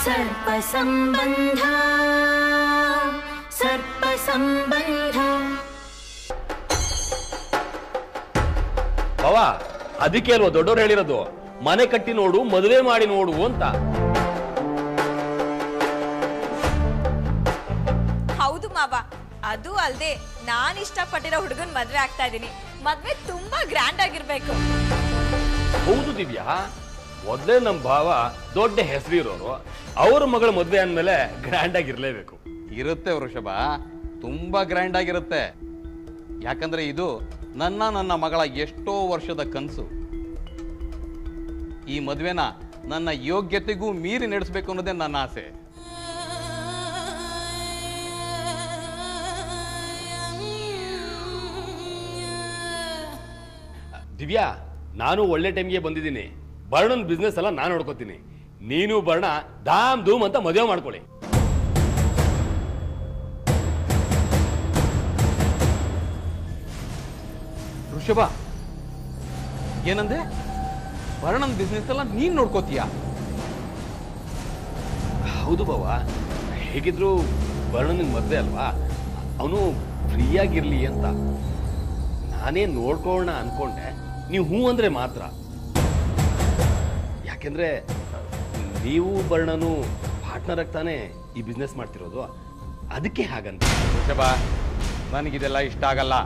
सर्पसम्बन्ध सर्पसम्बन्ध ಬಾವ ಅದಕ್ಕೆ ಅಲ್ವಾ ದೊಡ್ಡವ್ರು ಹೇಳಿರೋದು ಮನೆ ಕಟ್ಟಿ ನೋಡು ಮದುವೆ ಮಾಡಿ ನೋಡು ಅಂತ ಹೌದು ಮಾವ ಅದು ಅಲ್ದೆ ನಾನ್ ಇಷ್ಟಪಟ್ಟಿರೋ ಹುಡುಗನ್ ಮದ್ವೆ ಆಗ್ತಾ ಇದೀನಿ ಮದ್ವೆ ತುಂಬಾ ಗ್ರ್ಯಾಂಡ್ ಆಗಿರ್ಬೇಕು ಹೌದು ದಿವ್ಯಾ ಮೊದ್ಲೇ ನಮ್ ಭಾವ ದೊಡ್ಡ ಹೆಸರಿರೋರು ಅವ್ರ ಮಗಳ ಮದ್ವೆ ಅಂದ್ಮೇಲೆ ಗ್ರ್ಯಾಂಡ್ ಆಗಿರ್ಲೇಬೇಕು ಇರುತ್ತೆ ವೃಷಭ ತುಂಬಾ ಗ್ರ್ಯಾಂಡ್ ಆಗಿರುತ್ತೆ ಯಾಕಂದ್ರೆ ಇದು ನನ್ನ ನನ್ನ ಮಗಳ ಎಷ್ಟೋ ವರ್ಷದ ಕನಸು ಈ ಮದುವೆನ ನನ್ನ ಯೋಗ್ಯತೆಗೂ ಮೀರಿ ನಡೆಸಬೇಕು ಅನ್ನೋದೇ ನನ್ನ ಆಸೆ ದಿವ್ಯಾ ನಾನು ಒಳ್ಳೆ ಟೈಮ್ಗೆ ಬಂದಿದ್ದೀನಿ ಬರ್ಣನ್ ಬಿಸ್ನೆಸ್ ಎಲ್ಲ ನಾನು ನೋಡ್ಕೋತೀನಿ ನೀನು ಬರ್ಣ ಧಾಮ್ ಧೂಮ್ ಅಂತ ಮದುವೆ ಮಾಡ್ಕೊಳ್ಳಿ ವೃಷಭ ಏನಂದೆ ವರ್ಣನ್ ಬಿಸ್ನೆಸ್ ಎಲ್ಲ ನೀನ್ ನೋಡ್ಕೋತೀಯ ಹೌದು ಬಾವ ಹೇಗಿದ್ರು ವರ್ಣನಿಗೆ ಮದ್ವೆ ಅಲ್ವಾ ಅವನು ಫ್ರೀಯಾಗಿರ್ಲಿ ಅಂತ ನಾನೇ ನೋಡ್ಕೊಳ್ಳೋಣ ಅನ್ಕೊಂಡೆ ನೀವು ಹ್ಞೂ ಅಂದ್ರೆ ಮಾತ್ರ ಯಾಕೆಂದ್ರೆ ನೀವು ವರ್ಣನು ಪಾರ್ಟ್ನರ್ ಆಗ್ತಾನೆ ಈ ಬಿಸ್ನೆಸ್ ಮಾಡ್ತಿರೋದು ಅದಕ್ಕೆ ಹಾಗಂತ ವೃಷಭ ನನಗಿದೆಲ್ಲ ಇಷ್ಟ ಆಗಲ್ಲ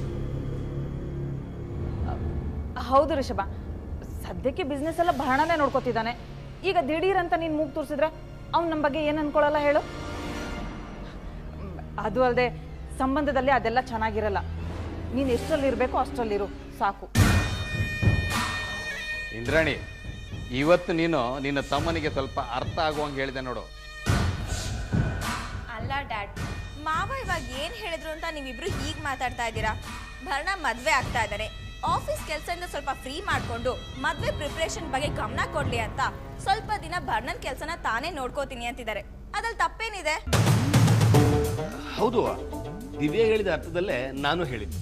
ಹೌದು ರಿಷಭ ಸದ್ಯಕ್ಕೆ ಬಿಸ್ನೆಸ್ ಎಲ್ಲ ಭರಣನೇ ನೋಡ್ಕೊತಿದ್ದಾನೆ ಈಗ ದಿಢೀರ್ ಅಂತ ನೀನು ಮೂಗ್ ತೋರಿಸಿದ್ರೆ ಅವ್ನು ನಮ್ಮ ಬಗ್ಗೆ ಏನು ಅನ್ಕೊಳ್ಳಲ್ಲ ಹೇಳು ಮ್, ಅದು ಅಲ್ಲದೆ ಸಂಬಂಧದಲ್ಲಿ ಅದೆಲ್ಲ ಚೆನ್ನಾಗಿರಲ್ಲ ನೀನು ಎಷ್ಟರಲ್ಲಿ ಇರಬೇಕೋ ಅಷ್ಟರಲ್ಲಿರು ಸಾಕು ಇಂದ್ರಾಣಿ ಇವತ್ತು ನೀನು ನಿನ್ನ ತಮ್ಮನಿಗೆ ಸ್ವಲ್ಪ ಅರ್ಥ ಆಗುವಂಗೆ ಹೇಳಿದೆ ನೋಡು ಅಲ್ಲ ಡ್ಯಾಡ್ ಮಾವ ಇವಾಗ ಏನ್ ಹೇಳಿದ್ರು ಅಂತ ನೀವಿಬ್ರು ಹೀಗ್ ಮಾತಾಡ್ತಾ ಇದ್ದೀರಾ ಭರಣ ಮದ್ವೆ ಆಗ್ತಾ ಇದ್ದಾರೆ ಆಫೀಸ್ ಕೆಲಸದಿಂದ ಸ್ವಲ್ಪ ಫ್ರೀ ಮಾಡ್ಕೊಂಡು ಮದ್ವೆ ಪ್ರಿಪ್ರೇಷನ್ ಬಗ್ಗೆ ಗಮನ ಕೊಡ್ಲಿ ಅಂತ ಸ್ವಲ್ಪ ದಿನ ಭರಣನ್ ಕೆಲಸನ ತಾನೇ ನೋಡ್ಕೋತೀನಿ ಅಂತಿದ್ದಾರೆ ಅದ್ರಲ್ಲಿ ತಪ್ಪೇನಿದೆ ಹೌದು ದಿವ್ಯಾ ಹೇಳಿದ ಅರ್ಥದಲ್ಲೇ ನಾನು ಹೇಳಿದ್ದು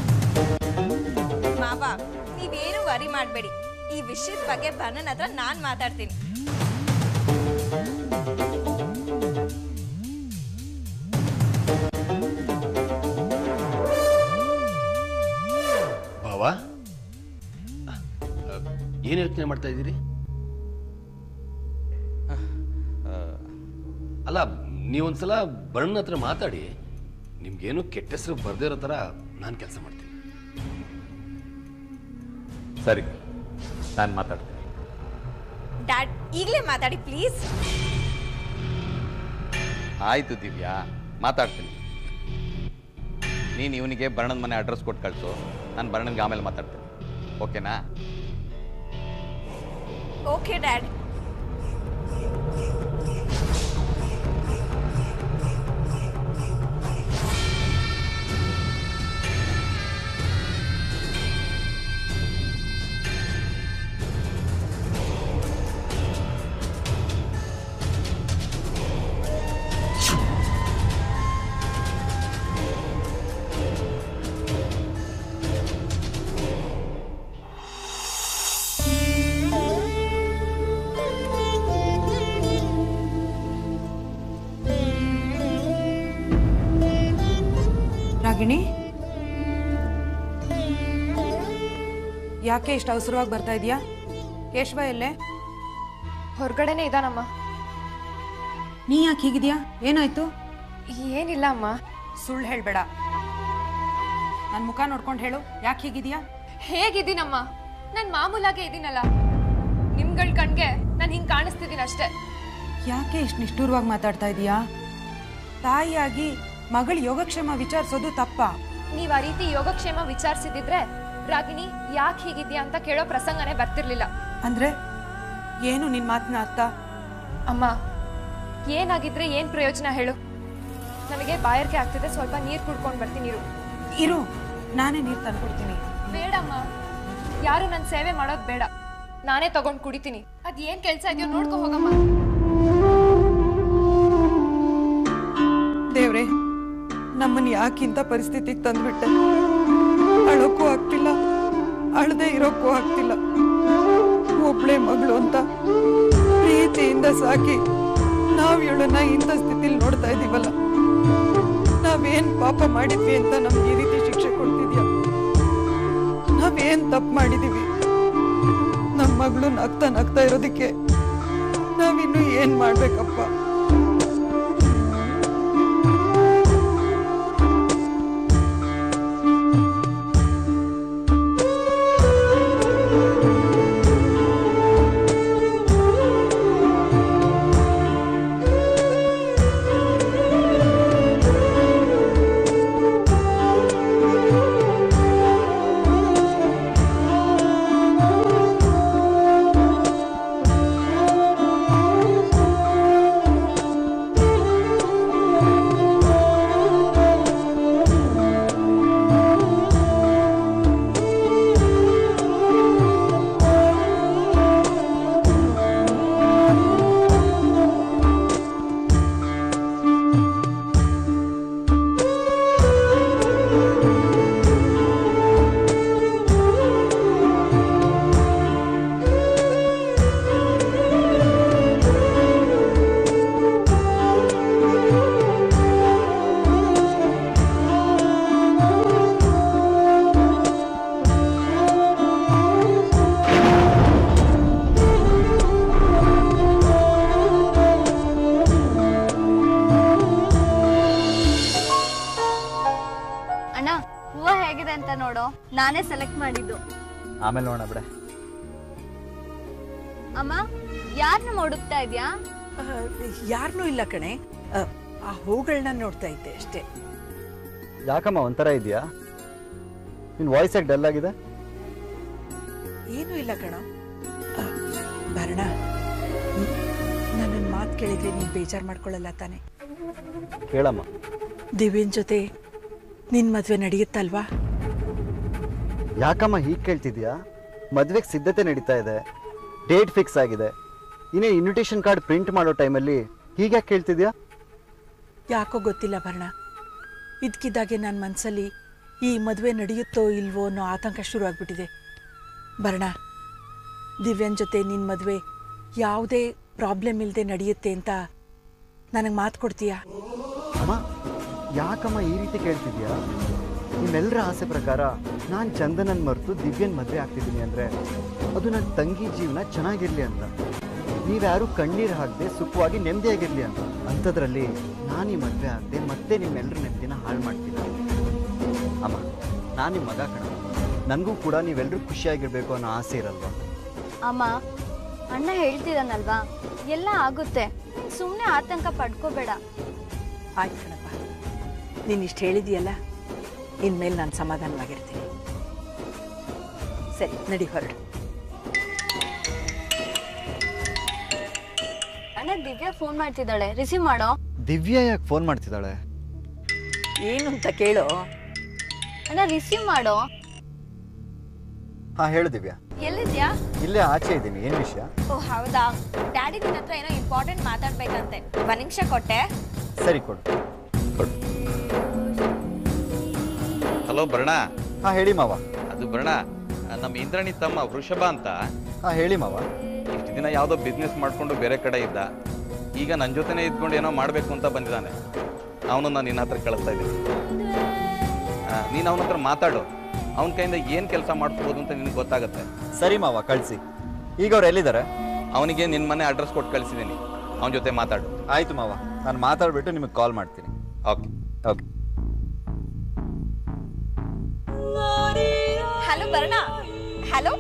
ಮಾವ ನೀವೇನು ವರಿ ಮಾಡಬೇಡಿ ಈ ವಿಷಯದ ಬಗ್ಗೆ ಭರಣನ್ ಹತ್ರ ನಾನ್ ಮಾತಾಡ್ತೀನಿ ಭಾವ ಏನು ಯೋಚನೆ ಮಾಡ್ತಾ ಇದ್ದೀರಿ ಅಲ್ಲ ನೀವೊಂದ್ಸಲ ಬಣ್ಣ ಹತ್ರ ಮಾತಾಡಿ ನಿಮ್ಗೇನು ಕೆಟ್ಟ ಹೆಸರು ಬರ್ದೇ ಇರೋ ಥರ ನಾನು ಕೆಲಸ ಮಾಡ್ತೀನಿ ಸರಿ ನಾನು ಮಾತಾಡ್ತೀನಿ ಡ್ಯಾಡ್ ಈಗಲೇ ಮಾತಾಡಿ ಪ್ಲೀಸ್ ಆಯ್ತು ದಿವ್ಯಾ ಮಾತಾಡ್ತೀನಿ ನೀನು ಇವನಿಗೆ ಬರ್ಣನ ಮನೆ ಅಡ್ರೆಸ್ ಕೊಟ್ಟು ಕಳಿಸು ನಾನು ಬರ್ಣನ್ಗೆ ಆಮೇಲೆ ಮಾತಾಡ್ತೀನಿ ಓಕೆನಾ ಓಕೆ ಡ್ಯಾಡ್ ರಾಗಿಣಿ ಯಾಕೆ ಇಷ್ಟು ಅವಸರವಾಗಿ ಬರ್ತಾ ಇದೀಯಾ ಕೇಶವ ಎಲ್ಲೇ ಹೊರಗಡೆನೆ ಇದಾನಮ್ಮ ನೀ ಯಾಕೆ ಹೀಗಿದ್ಯಾ ಏನಾಯ್ತು ಏನಿಲ್ಲ ಅಮ್ಮ ಸುಳ್ಳು ಹೇಳ್ಬೇಡ ನನ್ನ ಮುಖ ನೋಡ್ಕೊಂಡು ಹೇಳು ಯಾಕೆ ಹೀಗಿದ್ಯಾ ಹೇಗಿದ್ದೀನಮ್ಮ ನಾನು ಮಾಮೂಲಾಗೆ ಇದ್ದೀನಲ್ಲ ನಿಮ್ಗಳ ಕಣ್ಗೆ ನಾನು ಹಿಂಗೆ ಕಾಣಿಸ್ತಿದ್ದೀನಿ ಅಷ್ಟೇ ಯಾಕೆ ಇಷ್ಟು ನಿಷ್ಠೂರವಾಗಿ ಮಾತಾಡ್ತಾ ಇದೀಯಾ ತಾಯಿಯಾಗಿ ಮಗಳ ಯೋಗಕ್ಷೇಮ ವಿಚಾರಿಸೋದು ತಪ್ಪ ನೀವ್ ಆ ರೀತಿ ಯೋಗಕ್ಷೇಮ ವಿಚಾರಿಸಿದಿದ್ರೆ ರಾಗಿಣಿ ಯಾಕೆ ಹೀಗಿದ್ಯಾ ಅಂತ ಕೇಳೋ ಪ್ರಸಂಗನೇ ಬರ್ತಿರ್ಲಿಲ್ಲ ಅಂದ್ರೆ ಏನು ನಿನ್ ಮಾತಿನ ಅರ್ಥ ಅಮ್ಮ ಏನಾಗಿದ್ರೆ ಏನ್ ಪ್ರಯೋಜನ ಹೇಳು ನನಗೆ ಬಾಯಾರಿಕೆ ಆಗ್ತಿದೆ ಸ್ವಲ್ಪ ನೀರು ಕುಡ್ಕೊಂಡು ಬರ್ತೀನಿ ಇರು ಇರು ನಾನೇ ನೀರು ತಂದ್ಕೊಡ್ತೀನಿ ಬೇಡಮ್ಮ ಯಾರು ನನ್ನ ಸೇವೆ ಮಾಡೋದು ಬೇಡ ನಾನೇ ತಗೊಂಡ್ ಕುಡಿತೀನಿ ಅದ್ ಏನ್ ಕೆಲ್ಸ ಇದೆಯೋ ನೋಡ್ಕೊ ಹೋಗಮ್ಮ ದೇವ್ರೆ ನಮ್ಮನ್ನ ಯಾಕಿಂತ ಪರಿಸ್ಥಿತಿಗೆ ತಂದ್ಬಿಟ್ಟೆ ಅಳೋಕ್ಕೂ ಆಗ್ತಿಲ್ಲ ಅಳದೆ ಇರೋಕ್ಕೂ ಆಗ್ತಿಲ್ಲ ಒಬ್ಳೆ ಮಗಳು ಅಂತ ಪ್ರೀತಿಯಿಂದ ಸಾಕಿ ನಾವ್ ಇವಳನ್ನ ಇಂಥ ಸ್ಥಿತಿಲಿ ನೋಡ್ತಾ ಇದೀವಲ್ಲ ನಾವೇನ್ ಪಾಪ ಮಾಡಿದ್ವಿ ಅಂತ ನಮ್ಗೆ ಈ ರೀತಿ ಶಿಕ್ಷೆ ಕೊಡ್ತಿದ್ಯಾ ನಾವೇನ್ ತಪ್ಪು ಮಾಡಿದೀವಿ ನಮ್ಮ ಮಗಳು ನಗ್ತಾ ನಗ್ತಾ ಇರೋದಕ್ಕೆ ನಾವಿನ್ನು ಏನ್ ಮಾಡ್ಬೇಕಪ್ಪ ಅಣ್ಣ ಹೂವು ಹೇಗಿದೆ ಅಂತ ನೋಡು ನಾನೇ ಸೆಲೆಕ್ಟ್ ಮಾಡಿದ್ದು ಆಮೇಲೆ ನೋಡೋಣ ಬಿಡೆ ಅಮ್ಮ ಯಾರನ್ನ ಹುಡುಕ್ತಾ ಇದ್ಯಾ ಯಾರನ್ನೂ ಇಲ್ಲ ಕಣೆ ಆ, ಆ ಹೂಗಳನ್ನ ನೋಡ್ತಾ ಇದ್ದೆ ಅಷ್ಟೇ ಯಾಕಮ್ಮ ಒಂಥರ ಇದೆಯಾ ನಿನ್ನ ವಾಯ್ಸ್ ಯಾಕೆ ಡಲ್ ಆಗಿದೆ ಏನೂ ಇಲ್ಲ ಕಣ ಆ, ಭರಣ ನನ್ನ ಮಾತು ಕೇಳಿದ್ರೆ ನೀನು ಬೇಜಾರು ಮಾಡ್ಕೊಳ್ಳಲ್ಲ ತಾನೆ ಕೇಳಮ್ಮ ದಿವ್ಯನ್ ಜೊತೆ ನಿನ್ ಮದ್ವೆ ನಡೆಯುತ್ತಲ್ವಾ ಯಾಕಮ್ಮ ಹೀಗೆ ಕೇಳ್ತಿದ್ಯಾ ಮದ್ವೆಗೆ ಸಿದ್ಧತೆ ನಡೀತಾ ಇದೆ ಡೇಟ್ ಫಿಕ್ಸ್ ಆಗಿದೆ ಇನ್ನೇ ಇನ್ವಿಟೇಷನ್ ಕಾರ್ಡ್ ಪ್ರಿಂಟ್ ಮಾಡೋ ಟೈಮಲ್ಲಿ ಹೀಗೆ ಯಾಕೆ ಕೇಳ್ತಿದ್ಯಾ ಯಾಕೋ ಗೊತ್ತಿಲ್ಲ ಭರಣ ಇದ್ಕಿದ್ದಾಗೆ ನನ್ನ ಮನಸ್ಸಲ್ಲಿ ಈ ಮದುವೆ ನಡೆಯುತ್ತೋ ಇಲ್ವೋ ಅನ್ನೋ ಆತಂಕ ಶುರು ಆಗ್ಬಿಟ್ಟಿದೆ ಭರಣ ದಿವ್ಯನ್ ಜೊತೆ ನಿನ್ನ ಮದುವೆ ಯಾವುದೇ ಪ್ರಾಬ್ಲಮ್ ಇಲ್ಲದೆ ನಡೆಯುತ್ತೆ ಅಂತ ನನಗೆ ಮಾತು ಕೊಡ್ತೀಯಾ ಅಮ್ಮ ಯಾಕಮ್ಮ ಈ ರೀತಿ ಕೇಳ್ತಿದ್ಯಾ ನಿಮ್ಮೆಲ್ಲರ ಆಸೆ ಪ್ರಕಾರ ನಾನು ಚಂದನನ್ ಮರೆತು ದಿವ್ಯನ್ ಮದುವೆ ಆಗ್ತಿದ್ದೀನಿ ಅಂದರೆ ಅದು ನನ್ನ ತಂಗಿ ಜೀವನ ಚೆನ್ನಾಗಿರ್ಲಿ ಅಂತ ನೀವ್ಯಾರು ಕಣ್ಣೀರು ಹಾಕದೆ ಸುಖವಾಗಿ ನೆಮ್ಮದಿಯಾಗಿರ್ಲಿ ಅಂತ ಅಂಥದ್ರಲ್ಲಿ ನಾನು ಈ ಮದುವೆ ಆಗದೆ ಮತ್ತೆ ನಿಮ್ಮೆಲ್ಲರ ನೆಮ್ಮದಿನ ಹಾಳು ಮಾಡ್ತೀನಿ ಅಮ್ಮ ನಾನು ನಿಮ್ಮ ಮಗ ಕಣ ನನಗೂ ಕೂಡ ನೀವೆಲ್ಲರೂ ಖುಷಿಯಾಗಿರ್ಬೇಕು ಅನ್ನೋ ಆಸೆ ಇರಲ್ವಾ ಅಮ್ಮ ಅಣ್ಣ ಹೇಳ್ತಿದ್ದಾನಲ್ವಾ ಎಲ್ಲ ಆಗುತ್ತೆ ಸುಮ್ಮನೆ ಆತಂಕ ಪಡ್ಕೋಬೇಡ ಆಯ್ತು ಕಣಪ್ಪ ನೀನು ಇಷ್ಟು ಹೇಳಿದೆಯಲ್ಲ ಇನ್ಮೇಲೆ ನಾನು ಸಮಾಧಾನವಾಗಿರ್ತೀನಿ ಸರಿ ನಡಿ ಹೊರಡು ಅಣ್ಣ ದಿವ್ಯಾ ಫೋನ್ ಮಾಡ್ತಿದ್ದಾಳೆ ರಿಸೀವ್ ಮಾಡೋ ದಿವ್ಯಾ ಯಾಕೆ ಫೋನ್ ಮಾಡ್ತಿದ್ದಾಳೆ ಏನು ಅಂತ ಕೇಳೋ ಅಣ್ಣ ರಿಸೀವ್ ಮಾಡೋ ಹಾಂ ಹೇಳು ದಿವ್ಯಾ ಎಲ್ಲಿದ್ಯಾ ಇಲ್ಲೇ ಆಚೆ ಇದ್ದೀನಿ ಏನು ವಿಷಯ ಓ ಹೌದಾ ಡ್ಯಾಡಿ ನಿನ್ನ ಹತ್ರ ಏನೋ ಇಂಪಾರ್ಟೆಂಟ್ ಮಾತಾಡ್ಬೇಕಂತೆ ಒಂದ್ ನಿಮಿಷ ಕೊಟ್ಟೆ ಸರಿ ಕೊಡು ಕೊಡು ಹಲೋ ಭರಣ ಹಾಂ ಹೇಳಿ ಮಾವ ಅದು ಭರಣ ನಮ್ಮ ಇಂದ್ರಾಣಿ ತಮ್ಮ ವೃಷಭ ಅಂತ ಹಾಂ ಹೇಳಿ ಮಾವ ಇಷ್ಟು ದಿನ ಯಾವುದೋ ಬಿಸ್ನೆಸ್ ಮಾಡಿಕೊಂಡು ಬೇರೆ ಕಡೆ ಇದ್ದ ಈಗ ನನ್ನ ಜೊತೆನೇ ಇದ್ಕೊಂಡು ಏನೋ ಮಾಡಬೇಕು ಅಂತ ಬಂದಿದ್ದಾನೆ ಅವನು ನಾನು ನಿನ್ನ ಹತ್ರ ಕಳಿಸ್ತಾ ಇದ್ದೀನಿ ನೀನು ಅವನ ಹತ್ರ ಮಾತಾಡು ಅವನ ಕೈಯಿಂದ ಏನು ಕೆಲಸ ಮಾಡಿಸ್ಬೋದು ಅಂತ ನಿನಗೆ ಗೊತ್ತಾಗುತ್ತೆ ಸರಿ ಮಾವ ಕಳಿಸಿ ಈಗ ಅವ್ರು ಎಲ್ಲಿದ್ದಾರೆ ಅವನಿಗೆ ನಿನ್ನ ಮನೆ ಅಡ್ರೆಸ್ ಕೊಟ್ಟು ಕಳಿಸಿದ್ದೀನಿ ಅವನ ಜೊತೆ ಮಾತಾಡು ಆಯ್ತು ಮಾವ ನಾನು ಮಾತಾಡ್ಬಿಟ್ಟು ನಿಮಗೆ ಕಾಲ್ ಮಾಡ್ತೀನಿ ಓಕೆ ಓಕೆ ಹಲೋ ಬರೋಣ ಹಲೋ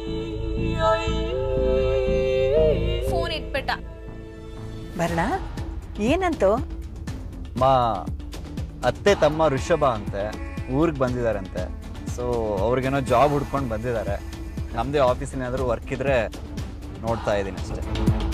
ಫೋನ್ ಇಟ್ಬಿಟ್ಟ ಭರಣ ಏನಂತು ಮಾ ಅತ್ತೆ ತಮ್ಮ ಋಷಭ ಅಂತೆ ಊರಿಗೆ ಬಂದಿದ್ದಾರಂತೆ ಸೊ ಅವ್ರಿಗೇನೋ ಜಾಬ್ ಹುಡ್ಕೊಂಡು ಬಂದಿದ್ದಾರೆ ನಮ್ಮದೇ ಆಫೀಸಿನಾದರೂ ವರ್ಕ್ ಇದ್ರೆ ನೋಡ್ತಾ ಇದ್ದೀನಿ ಅಷ್ಟೇ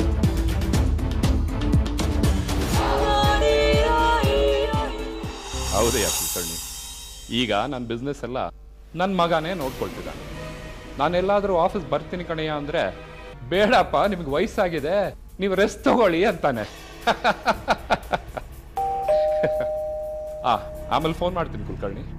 ಹೌದಯ್ಯ ಕುಲಕರ್ಣಿ ಈಗ ನನ್ನ ಬಿಸ್ನೆಸ್ ಎಲ್ಲ ನನ್ನ ಮಗನೇ ನೋಡ್ಕೊಳ್ತಿದ್ದಾನೆ ನಾನೆಲ್ಲಾದರೂ ಆಫೀಸ್ ಬರ್ತೀನಿ ಕಣಯ್ಯ ಅಂದರೆ ಬೇಡಪ್ಪ ನಿಮ್ಗೆ ವಯಸ್ಸಾಗಿದೆ ನೀವು ರೆಸ್ಟ್ ತಗೊಳ್ಳಿ ಅಂತಾನೆ ಆ ಆಮೇಲೆ ಫೋನ್ ಮಾಡ್ತೀನಿ ಕುಲಕರ್ಣಿ